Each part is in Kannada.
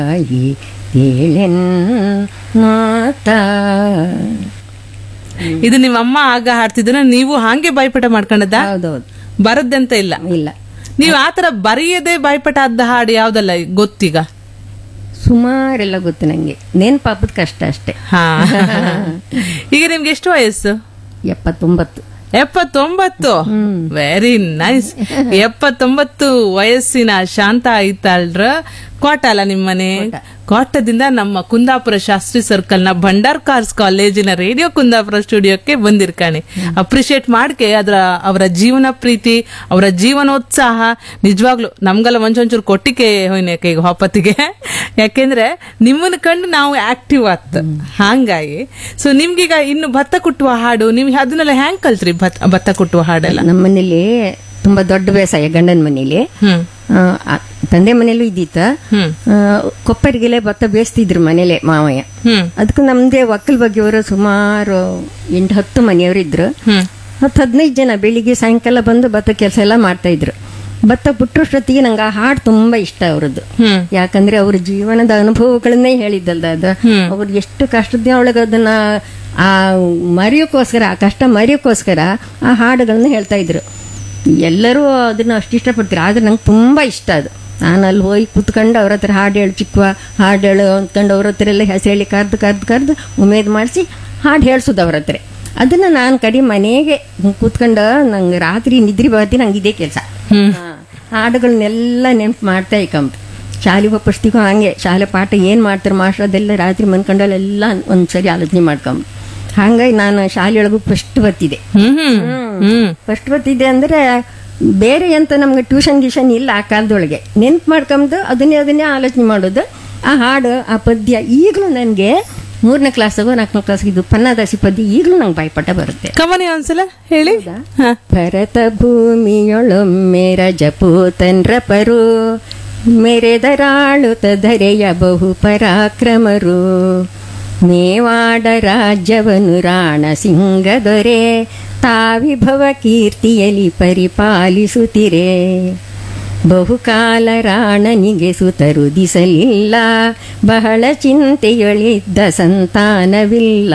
ತಾಯಿ ಏಳೆನ್ನಾತ ಇದು ನಿಮ್ಮ ಅಮ್ಮ ಆಗ ಹಾಡ್ತಿದ್ರ ನೀವು ಹಾಗೆ ಬಾಯ್ಪಾಠ ಮಾಡ್ಕೊಂಡದ ಹೌದೌದು ಬರದ್ದಂತ ಇಲ್ಲ ಇಲ್ಲ ನೀವು ಆತರ ಬರೆಯದೆ ಬಾಯ್ಪಾಠ ಆದ ಹಾಡು ಯಾವ್ದಲ್ಲ ಗೊತ್ತೀಗ ಸುಮಾರೆಲ್ಲ ಗೊತ್ತು ನಂಗೆ ನೆನ್ಪಾಪದ ಕಷ್ಟ ಅಷ್ಟೇ ಹಾ ಈಗ ನಿಮ್ಗೆ ಎಷ್ಟು ವಯಸ್ಸು ಎಪ್ಪತ್ತೊಂಬತ್ತು ಎಪ್ಪತ್ತೊಂಬತ್ತು ವೆರಿ ನೈಸ್ ಎಪ್ಪತ್ತೊಂಬತ್ತು ವಯಸ್ಸಿನ ಶಾಂತ ಐತಾಳ್ರ ಕೋಟ ಅಲ್ಲ ನಿಮ್ಮನೆ ಕೋಟದಿಂದ ನಮ್ಮ ಕುಂದಾಪುರ ಶಾಸ್ತ್ರಿ ಸರ್ಕಲ್ ನ ಭಂಡಾರ್ ಕಾರ್ಸ್ ಕಾಲೇಜಿನ ರೇಡಿಯೋ ಕುಂದಾಪುರ ಸ್ಟುಡಿಯೋಕ್ಕೆ ಬಂದಿರ್ಕಾಣಿ ಅಪ್ರಿಶಿಯೇಟ್ ಮಾಡ್ಕೆ ಅದ್ರ ಅವರ ಜೀವನ ಪ್ರೀತಿ ಅವರ ಜೀವನೋತ್ಸಾಹ ನಿಜವಾಗ್ಲು ನಮ್ಗೆಲ್ಲ ಒಂಚೊಂಚೂರು ಕೊಟ್ಟಿಗೆ ಹೋಯ್ನೇಕ ಈಗ ಹೊಪ್ಪತ್ತಿಗೆ ಯಾಕೆಂದ್ರೆ ನಿಮ್ಮನ್ನ ಕಂಡು ನಾವು ಆಕ್ಟಿವ್ ಆತ್ ಹಾಂಗಾಗಿ ಸೊ ನಿಮ್ಗೀಗ ಇನ್ನು ಭತ್ತ ಕುಟ್ಟುವ ಹಾಡು ನಿಮ್ಗೆ ಅದನ್ನೆಲ್ಲ ಹ್ಯಾಂಗ್ ಕಲ್ತ್ರಿ ಭತ್ತ ಭತ್ತ ಕುಟ್ಟುವ ಹಾಡೆಲ್ಲ ನಮ್ಮ ಮನೇಲಿ ತುಂಬಾ ದೊಡ್ಡ ಬೇಸಾಯ ಗಂಡನ ಮನೇಲಿ ಹ್ಮ್ ಆ, ಆ, ತಂದೆ ಮನೇಲೂ ಇದ್ದಿತ್ತ ಹ್ಮ್ ಆ, ಕೊಪ್ಪರಿಗೆಲೆ ಭತ್ತ ಬೇಯಿಸ್ತಿದ್ರು ಮನೇಲೆ ಮಾವಯ್ಯ ಹ್ಮ್ ಅದಕ್ಕೂ ನಮ್ದೇ ಒಕ್ಕಲ್ ಬಗ್ಗೆಯವರು ಸುಮಾರು ಎಂಟು ಹತ್ತು ಮನೆಯವರು ಇದ್ರು ಹ್ಮ್ ಹತ್ತು ಹದಿನೈದು ಜನ ಬೆಳಿಗ್ಗೆ ಸಾಯಂಕಾಲ ಬಂದು ಭತ್ತ ಕೆಲಸ ಎಲ್ಲ ಮಾಡ್ತಾ ಇದ್ರು ಭತ್ತ ಬಿಟ್ಟರಷ್ಟೊತ್ತಿಗೆ ನಂಗೆ ಆ ಹಾಡು ತುಂಬಾ ಇಷ್ಟ ಅವರದ್ದು ಹ್ಮ್ ಯಾಕಂದ್ರೆ ಅವ್ರ ಜೀವನದ ಅನುಭವಗಳನ್ನೇ ಹೇಳಿದ್ದಲ್ದ ಅದು ಹ್ಮ್. ಅವ್ರು ಎಷ್ಟು ಕಷ್ಟದ ಒಳಗೆ ಅದನ್ನ ಆ ಮರೆಯೋಕ್ಕೋಸ್ಕರ ಆ ಕಷ್ಟ ಮರೆಯೋಕ್ಕೋಸ್ಕರ ಆ ಹಾಡುಗಳನ್ನ ಹೇಳ್ತಾ ಇದ್ರು ಎಲ್ಲರೂ ಅದನ್ನ ಅಷ್ಟು ಇಷ್ಟಪಡ್ತಾರೆ ಆದ್ರೆ ನಂಗೆ ತುಂಬಾ ಇಷ್ಟ ಅದು ನಾನು ಅಲ್ಲಿ ಹೋಗಿ ಕುತ್ಕೊಂಡು ಅವ್ರ ಹತ್ರ ಹಾಡು ಹೇಳು ಚಿಕ್ಕವ ಹಾಡು ಹೇಳು ಅಂದ್ಕೊಂಡು ಅವ್ರ ಹತ್ರ ಎಲ್ಲ ಹೆಸರು ಕರ್ದು ಕರ್ದು ಕರ್ದು ಉಮೇದ್ ಮಾಡಿಸಿ ಹಾಡು ಹೇಳ್ಸೋದು ಅವ್ರ ಹತ್ರ ಅದನ್ನ ನಾನು ಕಡಿ ಮನೆಗೆ ಕೂತ್ಕೊಂಡು ನಂಗೆ ರಾತ್ರಿ ನಿದ್ರಿ ಬರ್ತಿ ನಂಗೆ ಇದೇ ಕೆಲಸ ಹ್ಮ್ ಹಾಡುಗಳನ್ನೆಲ್ಲ ನೆನ್ಪು ಮಾಡ್ತಾ ಇಕ್ಕಂಬ ಶಾಲೆ ಪುಸ್ತಕ ಹಂಗೆ ಶಾಲೆ ಪಾಠ ಏನು ಮಾಡ್ತಾರೆ ಮಾಸ್ಟರ್ ಅದೆಲ್ಲ ರಾತ್ರಿ ಮನ್ಕೊಂಡಲ್ಲೆಲ್ಲ ಒಂದ್ಸರಿ ಆಲೋಚನೆ ಮಾಡ್ಕೊಂಬ ಹಂಗಾಗಿ ನಾನು ಶಾಲೆಯೊಳಗೂ ಫಸ್ಟ್ ಬರ್ತಿದ್ದೆ ಹ್ಮ್ ಹ್ಮ್ ಹ್ಮ್ ಫಸ್ಟ್ ಬರ್ತಿದ್ದೆ ಅಂದ್ರೆ ಬೇರೆ ಎಂತ ನಮ್ಗೆ ಟ್ಯೂಷನ್ ಗ್ಯೂಷನ್ ಇಲ್ಲ ಆ ಕಾಲದೊಳಗೆ ನೆನ್ಪು ಮಾಡ್ಕೊಂಬುದು ಅದನ್ನೇ ಅದನ್ನೇ ಆಲೋಚನೆ ಮಾಡೋದು ಆ ಹಾಡು ಆ ಪದ್ಯ ಈಗಲೂ ನನಗೆ ಮೂರನೇ ಕ್ಲಾಸ್ಗೋ ನಾಲ್ಕನೇ ಕ್ಲಾಸ್ಗೆ ಇದು ಪನ್ನದಾಸಿ ಪದ್ಯ ಈಗಲೂ ನಂಗೆ ಬಾಯ್ಪಾಠ ಬರುತ್ತೆ ಕಮನಿ ಒಂದ್ಸಲ ಹೇಳಿ ಹ. ಭರತ ಭೂಮಿಯೊಳೊಮ್ಮೆ ರಜಪೂತನ್ರ ಪರು ಮೆರೆದರಾಳುತ ಧರೆಯ ಬಹು ಪರಾಕ್ರಮರು ಮೇವಾಡ ರಾಜ್ಯವನ್ನು ರಾಣ ಸಿಂಗ ದೊರೆ ತಾವಿಭವ ಕೀರ್ತಿಯಲಿ ಪರಿಪಾಲಿಸುತ್ತಿರೆ ಬಹುಕಾಲ ರಾಣನಿಗೆ ಸುತರುದಿಸಲಿಲ್ಲ ಬಹಳ ಚಿಂತೆಯೊಳಿದ್ದ ಸಂತಾನವಿಲ್ಲ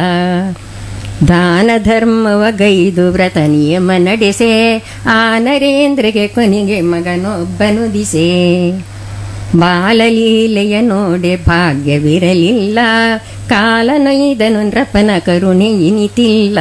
ದಾನ ಧರ್ಮವ ಗೈದು ವ್ರತ ನಿಯಮ ನಡೆಸೆ ಆ ನರೇಂದ್ರಗೆ ಕೊನೆಗೆ ಮಗನೊಬ್ಬನು ದಿಸೆ ಬಾಲಲೀಲೆಯ ನೋಡೆ ಭಾಗ್ಯವಿರಲಿಲ್ಲ ಕಾಲನೊಯ್ದನು ನೃಪನ ಕರುಣೆ ಇನಿತಿಲ್ಲ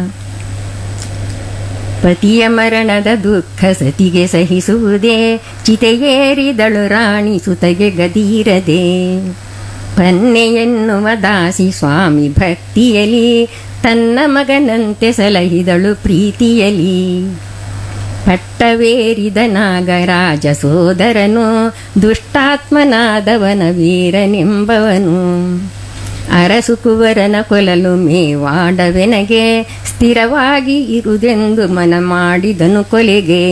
ಪತಿಯ ಮರಣದ ದುಃಖ ಸತಿಗೆ ಸಹಿಸುವುದೇ ಚಿತೆಯೇರಿದಳು ರಾಣಿ ಸುತಗೆ ಗದೀರದೆ ಪನ್ನೆ ಎನ್ನುವ ದಾಸಿ ಸ್ವಾಮಿ ಭಕ್ತಿಯಲಿ ತನ್ನ ಮಗನಂತೆ ಸಲಹಿದಳು ಪ್ರೀತಿಯಲಿ ಪಟ್ಟವೇರಿದ ನಾಗರಾಜ ಸೋದರನು ದುಷ್ಟಾತ್ಮನಾದವನ ವೀರನೆಂಬವನು ಅರಸು ಕುವರನ ಕೊಲಲು ಮೇವಾಡವೆನಗೆ ಸ್ಥಿರವಾಗಿ ಇರುವುದೆಂದು ಮನ ಮಾಡಿದನು ಕೊಲೆಗೆ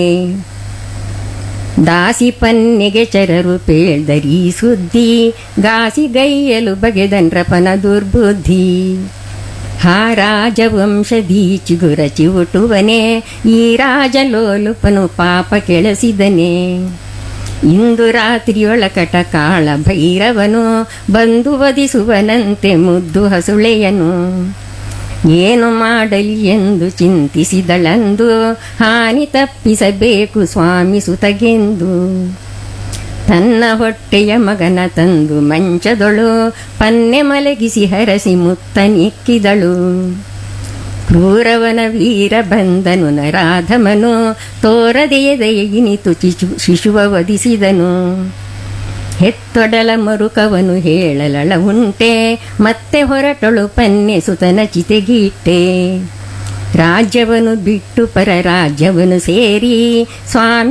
ದಾಸಿ ಪನ್ನೆಗೆ ಚರರು ಪೇಳ್ದರಿ ಸುದ್ದಿ ಗಾಸಿ ಗೈಯಲು ಬಗೆದನ್ರಪನ ದುರ್ಬುದ್ಧಿ ಹಾ ರಾಜವಂಶಧಿ ಚಿಗುರ ಚಿವುಟುವನೆ ಈ ರಾಜಲೋಲುಪನು ಪಾಪ ಕೆಳಸಿದನೆ ಇಂದು ರಾತ್ರಿಯೊಳಕಟ ಕಾಳ ಭೈರವನು ಬಂದು ವಧಿಸುವನಂತೆ ಮುದ್ದು ಹಸುಳೆಯನು ಏನು ಮಾಡಲಿ ಎಂದು ಚಿಂತಿಸಿದಳಂದು ಹಾನಿ ತಪ್ಪಿಸಬೇಕು ಸ್ವಾಮಿ ಸುತಗೆಂದು ತನ್ನ ಹೊಟ್ಟೆಯ ಮಗನ ತಂದು ಮಂಚದೊಳು ಪನ್ನೆ ಮಲಗಿಸಿ ಹರಸಿ ಮುತ್ತನಿಕ್ಕಿದಳು ಕ್ರೂರವನ ವೀರ ಬಂದನು ನರಾಧಮನು ತೋರದೆಯ ದಯಗಿನಿತು ಚಿಚು ಶಿಶುವ ವಧಿಸಿದನು ಹೆತ್ತೊಡಲ ಮರುಕವನು ಹೇಳಲಳ ಉಂಟೆ ಮತ್ತೆ ಹೊರಟಳು ಪನ್ನೆ ಸುತನ ಚಿತೆಗೀಟ್ಟೆ ರಾಜ್ಯವನ್ನು ಬಿಟ್ಟು ಪರ ರಾಜ್ಯವನ್ನು ಸೇರಿ ಸ್ವಾಮಿ